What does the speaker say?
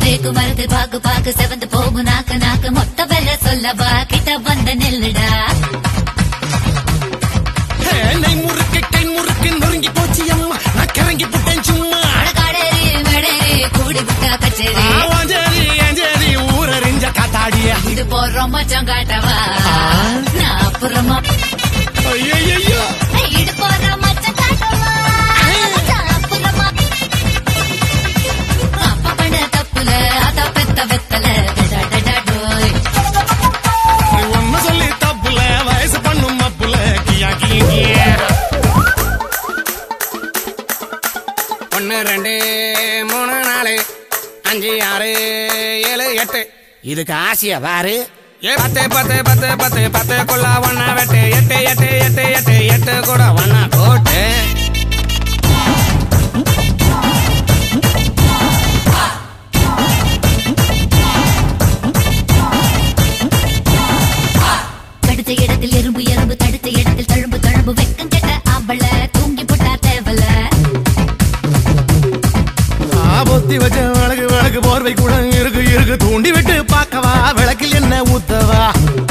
தேக்கு மரத்து பாக்கு பாக்கு செவந்து போகும் நாக்கு நாக்கு மொத்த வெல்ல சொல்லவா கிட்ட வந்த நெல்லுடா ஹே, நெய் முறுக்கு கை முறுக்கு நொறுங்கி போச்சு அம்மா நான் கிறங்கி புட்டேன் சும்மா அடகாடேரி மேடேரி கூடி விட்டா கச்சேரி ஆவாஞ்சேரி ஏஞ்சேரி ஊரறிஞ்ச காத்தாடிய இது போடுறோம் மச்சம் காட்டவா நான் அப்புறமா ஐயோ இது போடுறோம் மச்சம் காட்டவா நான் அப்புறமா அப்பா பண்ண தப்புல அத பெத்த வெத்தல டடா டடா டோய் ஒன்னு சொல்லி தப்புல வயசு பண்ணும் அப்புல கியா கியா கியா ஒன்னு ரெண்டு மூணு நாலு அஞ்சு ஆறு ஏழு எட்டு இதுக்கு ஆசையா பாரு ஏ பத்து பத்து பத்து பத்து பத்து குள்ள ஒன்னா வெட்டு எட்டு எட்டு எட்டு எட்டு எட்டு கூட ஒன்னா போட்டு தடுத்த இடத்தில் எறும்பு எறும்பு தடுத்த இடத்தில் தழும்பு தழும்பு வெக்கம் கெட்ட அவள தூங்கி போட்டா தேவல பொத்தி வச்ச விளக்கு விளக்கு போர்வை கூட இருக்கு இருக்கு தூண்டி விட்டு பார்க்கவா விளக்கில் என்ன ஊத்தவா